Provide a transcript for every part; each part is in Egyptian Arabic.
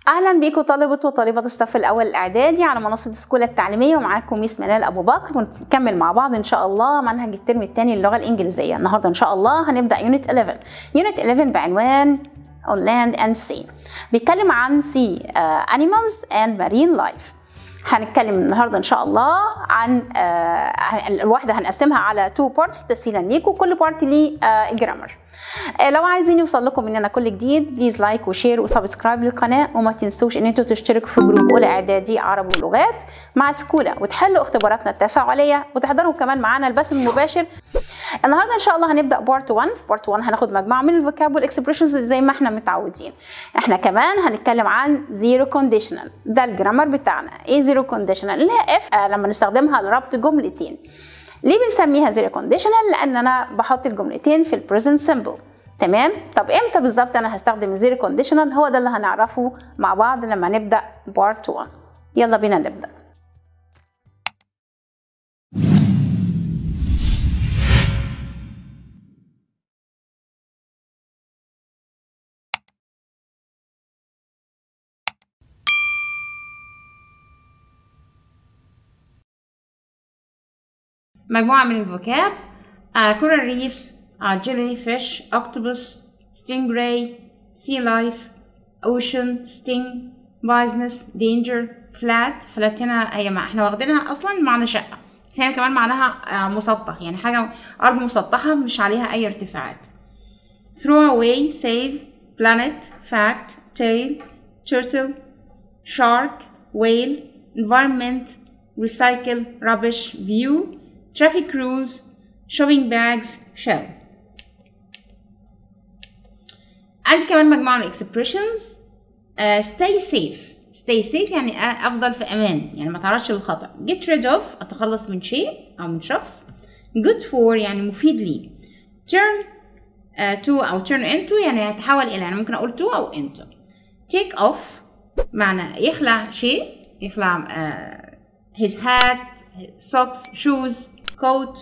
اهلا بيكم طالبة وطالبة الصف الاول الاعدادي على منصة السكولة التعليمية ومعاكم ميس منال ابو بكر ونكمل مع بعض ان شاء الله منهج الترم الثاني للغة الانجليزية النهارده ان شاء الله هنبدا يونت 11 يونت 11 بعنوان on land and sea بيتكلم عن sea uh, animals and marine life هنتكلم النهارده ان شاء الله عن آه الواحده هنقسمها على تو بارتس تسهيلا ليكم كل بارت ليه آه جرامر آه لو عايزين يوصل لكم مننا كل جديد بليز لايك وشير وسبسكرايب للقناه وما تنسوش ان انتوا تشتركوا في جروب اولى اعدادي عربي ولغات مع سكولا وتحلوا اختباراتنا التفاعليه وتحضروا كمان معانا البث المباشر النهارده ان شاء الله هنبدا بارت 1 في بارت 1 هناخد مجموعه من الفوكاب والاكسبريشنز زي ما احنا متعودين احنا كمان هنتكلم عن زيرو كونديشنال ده الجرامر بتاعنا ايه زيرو كونديشنال اللي هي اف آه لما نستخدمها لربط جملتين ليه بنسميها زيرو كونديشنال لان انا بحط الجملتين في البريزنت سيمبل تمام طب امتى بالظبط انا هستخدم الزيرو كونديشنال هو ده اللي هنعرفه مع بعض لما نبدا بارت 1 يلا بينا نبدا مجموعة من الفوكاب كورال ريفز جيلي فيش اوكتوبس ستينجراي سي لايف اوشن ستينج بايزنس دينجر فلات فلات هنا هي ما احنا واخدينها اصلا معنى شقة بس هنا كمان معناها مسطح يعني حاجة أرض مسطحة مش عليها أي ارتفاعات throw away save planet fact tail turtle shark whale environment recycle rubbish view traffic rules, shopping bags, shell. عندي كمان مجموعة من expressions uh, stay safe stay safe يعني أفضل في أمان يعني ما تعرضش للخطر get rid of أتخلص من شيء أو من شخص good for يعني مفيد لي turn uh, to أو turn into يعني يتحول إلى يعني ممكن أقول to أو into take off معنى يخلع شيء يخلع uh, his hat socks shoes coat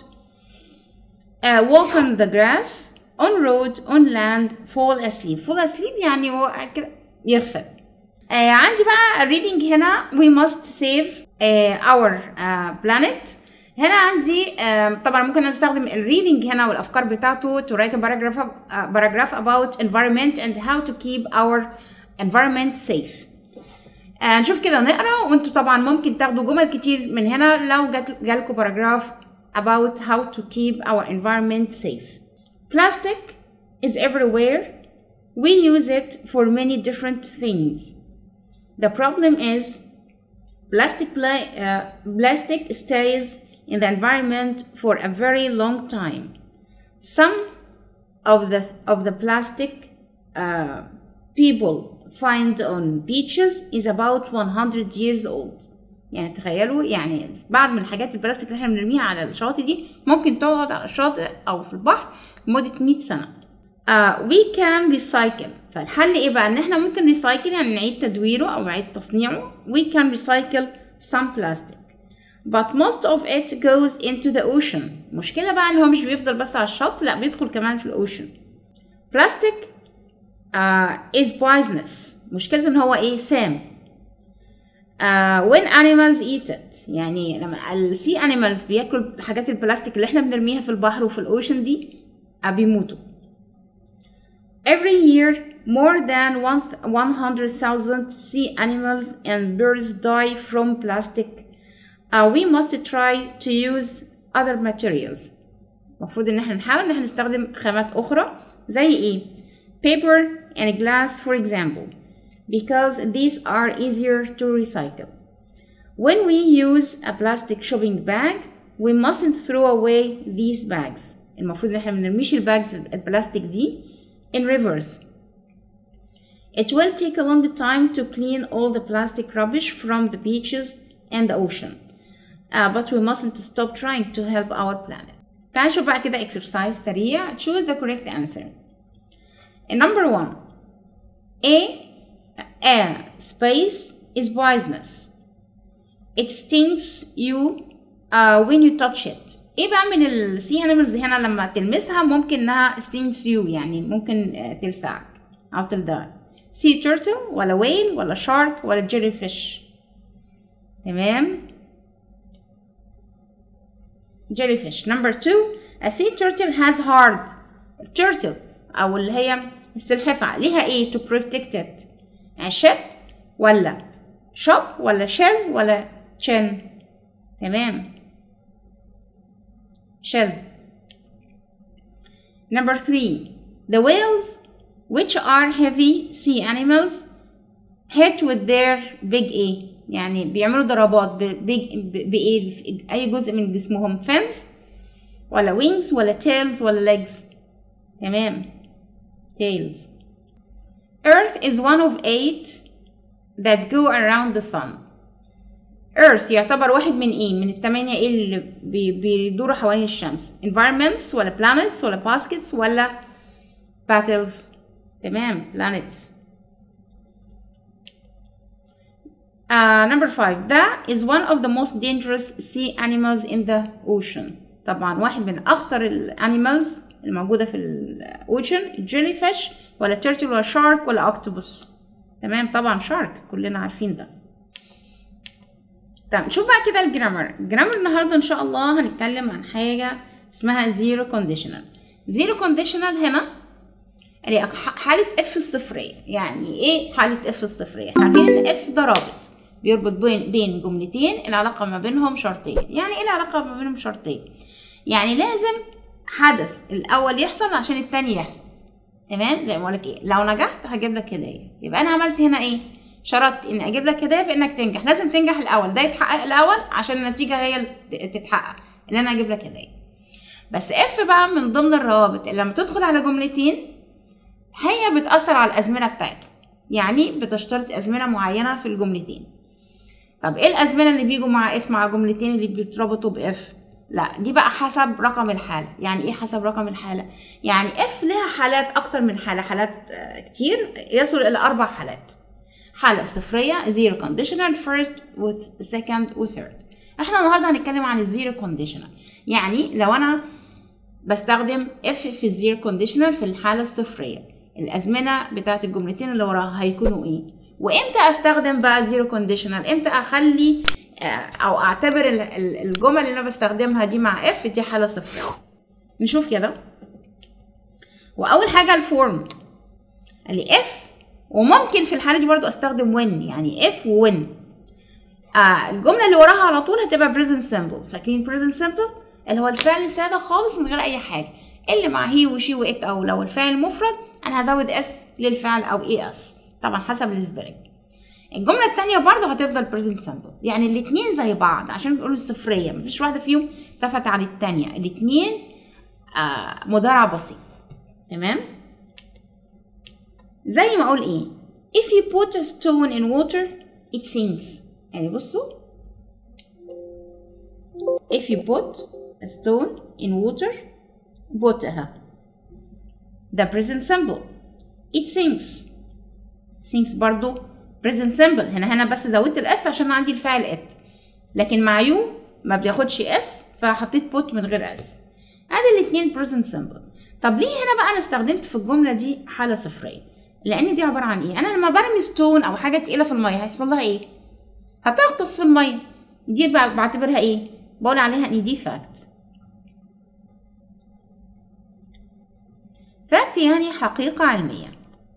uh, walk on the grass on road on land fall asleep fall asleep يعني هو كده يغفل uh, عندي بقى reading هنا we must save uh, our uh, planet هنا عندي uh, طبعا ممكن نستخدم الريدنج هنا والافكار بتاعته to write a paragraph, uh, paragraph about environment and how to keep our environment safe uh, نشوف كده نقرا وانتوا طبعا ممكن تاخدوا جمل كتير من هنا لو جالكوا باراجراف about how to keep our environment safe. Plastic is everywhere. We use it for many different things. The problem is plastic, uh, plastic stays in the environment for a very long time. Some of the, of the plastic uh, people find on beaches is about 100 years old. يعني تخيلوا يعني بعض من الحاجات البلاستيك اللي احنا بنرميها على الشواطئ دي ممكن تقعد على الشاطئ او في البحر لمده 100 سنه. Uh, we can recycle فالحل ايه بقى ان احنا ممكن ريسايكل يعني نعيد تدويره او نعيد تصنيعه we can recycle some plastic but most of it goes into the ocean مشكلة بقى ان هو مش بيفضل بس على الشط لا بيدخل كمان في الاوشن plastic uh, is poisonous مشكلته ان هو ايه سام uh, when animals eat it يعني لما السي animals بياكلوا حاجات البلاستيك اللي احنا بنرميها في البحر وفي الاوشن دي uh, بيموتوا every year more than 100,000 sea animals and birds die from plastic uh, we must try to use other materials المفروض ان احنا نحاول ان احنا نستخدم خامات اخرى زي ايه paper and glass for example because these are easier to recycle. When we use a plastic shopping bag, we mustn't throw away these bags. المفروض ان احنا ما نرميش الباجز البلاستيك دي in rivers. It will take a long time to clean all the plastic rubbish from the beaches and the ocean. Uh, but we mustn't stop trying to help our planet. تعال نشوف بقى كده exercise سريع. Choose the correct answer. In number one, A a space is poisonous. It stings you uh, when you touch it. ايه بقى من السي animals هنا لما تلمسها ممكن انها stings you يعني ممكن تلسعك او تلدغك. sea turtle ولا whale ولا shark ولا jellyfish تمام jellyfish number two a sea turtle has hard turtle او اللي هي السلحفة ليها ايه to protect it يعني ship ولا shop ولا shell ولا chin تمام shell number three the whales which are heavy sea animals hit with their big A يعني بيعملوا ضربات ببيج بإيه في أي جزء من جسمهم fins ولا wings ولا tails ولا legs تمام tails Earth is one of eight that go around the sun Earth يعتبر واحد من ايه من التمانية ايه اللي بي- بيدوروا حوالين الشمس environments ولا planets ولا baskets ولا battles تمام planets Uh, number five that is one of the most dangerous sea animals in the ocean طبعا واحد من اخطر الانيمالز الموجودة في الاوشن جيلي فيش ولا تيرتل ولا شارك ولا اكتوبوس تمام طبعا شارك كلنا عارفين ده طب شوف بقى كده الجرامر الجرامر النهارده ان شاء الله هنتكلم عن حاجه اسمها زيرو كونديشنال زيرو كونديشنال هنا يعني ح- حالة اف الصفرية يعني ايه حالة اف الصفرية احنا عارفين ان اف ده رابط بيربط بين بين جملتين العلاقة ما بينهم شرطية يعني ايه العلاقة ما بينهم شرطية يعني لازم حدث الاول يحصل عشان التاني يحصل تمام زي ما بقولك ايه لو نجحت هجيب لك هدية يبقى انا عملت هنا ايه شرطت اني اجيب لك هدية بانك تنجح لازم تنجح الاول ده يتحقق الاول عشان النتيجة هي اللي ت- تتحقق ان انا اجيب لك هدية بس اف بقى من ضمن الروابط اللي لما تدخل على جملتين هي بتأثر على الأزمنة بتاعته يعني بتشترط أزمنة معينة في الجملتين طب ايه الأزمنة اللي بيجوا مع اف مع جملتين اللي بيتربطوا باف لا دي بقى حسب رقم الحالة يعني ايه حسب رقم الحالة يعني اف لها حالات اكتر من حالة حالات آه، كتير يصل الى اربع حالات حالة صفرية zero conditional first with second و third احنا النهارده هنتكلم عن الزيرو كونديشنال يعني لو انا بستخدم اف في الزيرو كونديشنال في الحالة الصفرية الأزمنة بتاعت الجملتين اللي وراها هيكونوا ايه وامتى استخدم بقى زيرو كونديشنال امتى اخلي آه، او اعتبر ال- ال- الجمل اللي انا بستخدمها دي مع اف دي حالة صفرية نشوف كده واول حاجة الفورم قال لي اف وممكن في الحالة دي برضو استخدم when يعني اف وwhen آه الجملة اللي وراها على طول هتبقى present simple فاكرين present simple اللي هو الفعل سادة خالص من غير أي حاجة اللي مع هي وشي وإت أو لو الفعل مفرد أنا هزود اس للفعل أو اي اس طبعا حسب السبيلنج الجملة التانية برضه هتفضل present simple يعني الاتنين زي بعض عشان بيقولوا الصفرية مفيش واحدة فيهم تفت عن التانية الاتنين آه مضارع بسيط تمام زي ما اقول ايه if you put a stone in water it sinks يعني بصوا if you put a stone in water put اها ده present simple it sinks sinks برضو present simple هنا هنا بس زودت الاس عشان عندي الفعل ات لكن مع يو ما بياخدش اس فحطيت put من غير اس ادي الاتنين present simple طب ليه هنا بقى انا استخدمت في الجمله دي حاله صفريه لان دي عباره عن ايه انا لما برمي ستون او حاجه تقيله في الميه هيحصل لها ايه هتغطس في الميه دي بقى بعتبرها ايه بقول عليها ان دي فاكت فاكت يعني حقيقه علميه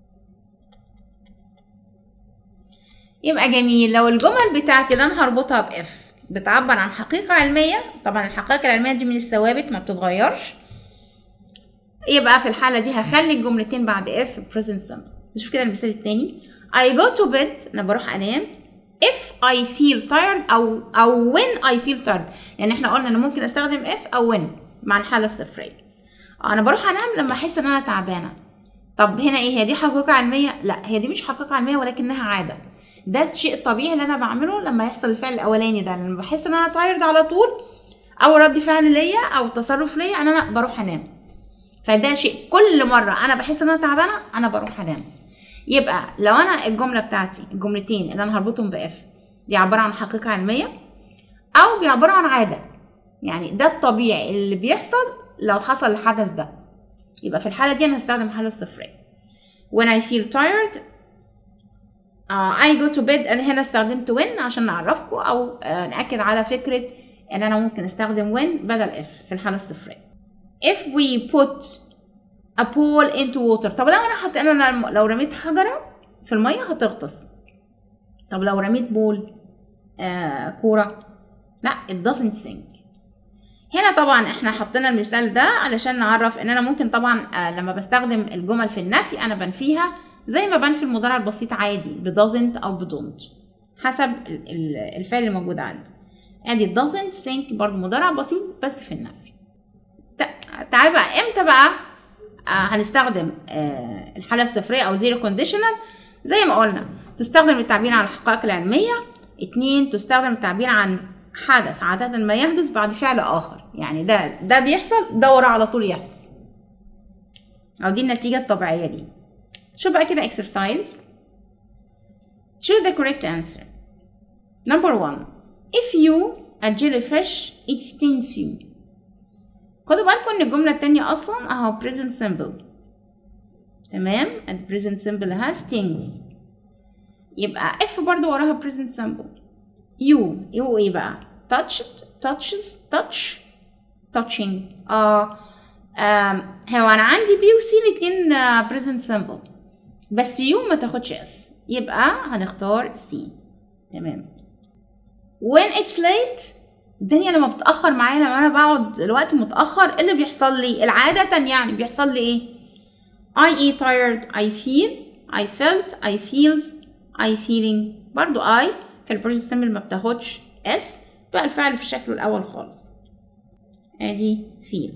يبقى جميل لو الجمل بتاعتي اللي انا هربطها باف بتعبر عن حقيقه علميه طبعا الحقائق العلميه دي من الثوابت ما بتتغيرش يبقى في الحالة دي هخلي الجملتين بعد if present simple نشوف كده المثال التاني I go to bed أنا بروح أنام if I feel tired أو أو when I feel tired يعني احنا قلنا أنا ممكن أستخدم if أو when مع الحالة الصفرية أنا بروح أنام لما أحس إن أنا تعبانة طب هنا إيه هي دي حقيقة علمية؟ لا هي دي مش حقيقة علمية ولكنها عادة ده الشيء الطبيعي اللي أنا بعمله لما يحصل الفعل الأولاني ده لما بحس إن أنا tired على طول أو رد فعل ليا أو تصرف ليا أن أنا بروح أنام فده شيء كل مره انا بحس ان انا تعبانه انا بروح انام يبقى لو انا الجمله بتاعتي الجملتين اللي انا هربطهم باف دي عباره عن حقيقه علميه او بيعبروا عن عاده يعني ده الطبيعي اللي بيحصل لو حصل الحدث ده يبقى في الحاله دي انا هستخدم الحاله الصفريه when I feel tired uh, I go to bed انا هنا استخدمت when عشان نعرفكم او uh, ناكد على فكره ان انا ممكن استخدم when بدل if في الحاله الصفريه if we put a ball into water طب لو انا حط انا لو رميت حجره في الميه هتغطس طب لو رميت بول آه كوره لا it doesn't sink هنا طبعا احنا حطينا المثال ده علشان نعرف ان انا ممكن طبعا آه لما بستخدم الجمل في النفي انا بنفيها زي ما بنفي المضارع البسيط عادي ب doesn't او ب don't حسب الفعل اللي موجود عندي ادي doesn't sink برضو مضارع بسيط بس في النفي تعالى بقى امتى بقى آه هنستخدم آه الحالة الصفرية او زيرو كونديشنال زي ما قلنا تستخدم للتعبير عن الحقائق العلمية اتنين تستخدم للتعبير عن حدث عادة ما يحدث بعد فعل آخر يعني ده ده بيحصل ده وراه على طول يحصل أو دي النتيجة الطبيعية دي شو بقى كده exercise choose the correct answer number one if you a jellyfish it stings you خدوا بالكم ان الجملة التانية اصلا اهو present simple تمام and present simple ها stings يبقى if برضو وراها present simple you you ايه بقى touched touches touch touching اه um, هو انا عندي بي وسي الاتنين uh, present simple بس يو ما تاخدش اس يبقى هنختار سي تمام when it's late الدنيا لما بتأخر معايا لما انا بقعد الوقت متأخر ايه اللي بيحصل لي العادة يعني بيحصل لي ايه I eat tired I feel I felt I feels I feeling برضو I في البروجكت سيمبل ما بتاخدش اس بقى الفعل في شكله الاول خالص ادي feel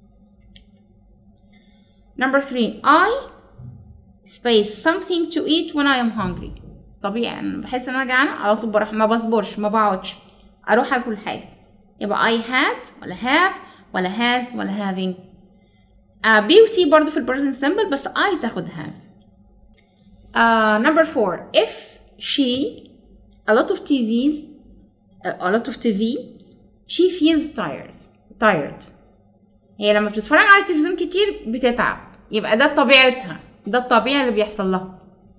number three I space something to eat when I am hungry طبيعي انا بحس ان انا جعانه على طول بروح ما بصبرش ما بقعدش اروح اكل حاجه يبقى I had ولا have ولا has ولا having uh, B و C برضو في البريزنت سيمبل بس I تاخد have uh, number four if she a lot of TVs uh, a lot of TV she feels tired tired هي لما بتتفرج على التلفزيون كتير بتتعب يبقى ده طبيعتها ده الطبيعي اللي بيحصل لها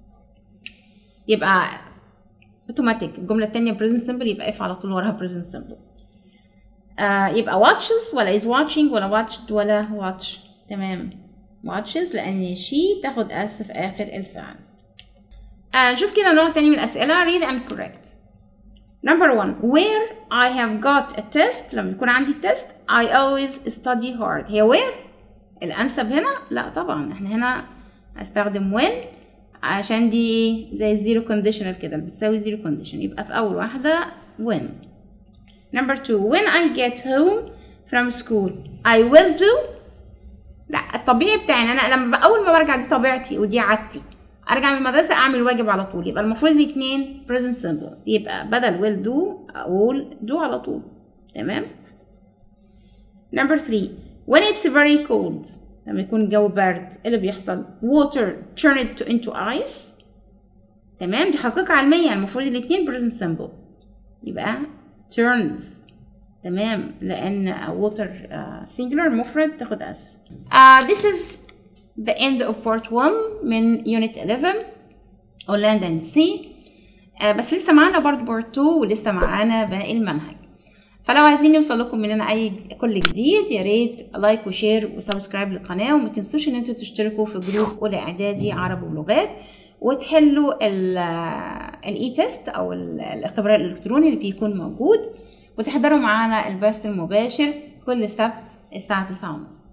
يبقى اوتوماتيك الجمله الثانيه present simple يبقى اف على طول وراها present simple آه يبقى watches ولا is watching ولا watched ولا watch تمام watches لان she تاخد اس في اخر الفعل آه نشوف كده نوع تاني من الاسئله read and correct number one where I have got a test لما يكون عندي تيست I always study hard هي where الانسب هنا لا طبعا احنا هنا هستخدم when عشان دي زي الزيرو كونديشنال كده بتساوي زيرو كونديشن يبقى في اول واحده when number two when I get home from school I will do لا الطبيعي بتاعي انا لما اول ما برجع دي طبيعتي ودي عادتي ارجع من المدرسه اعمل واجب على طول يبقى المفروض الاثنين present simple يبقى بدل will do اقول do على طول تمام number three when it's very cold لما يكون الجو برد ايه اللي بيحصل water turn it into ice تمام دي حقيقة علمية المفروض الاتنين present simple يبقى turns تمام لأن water uh, singular مفرد تاخد اس uh, this is the end of part 1 من unit 11 on land and sea uh, بس لسه معانا برضه part 2 ولسه معانا باقي المنهج فلو عايزين يوصل لكم مننا اي كل جديد يا ريت لايك وشير وسبسكرايب للقناه وما تنسوش ان انتوا تشتركوا في جروب اولى اعدادي عربي ولغات وتحلوا الاي تيست او الاختبار الالكتروني اللي بيكون موجود وتحضروا معانا البث المباشر كل سبت الساعه 9:30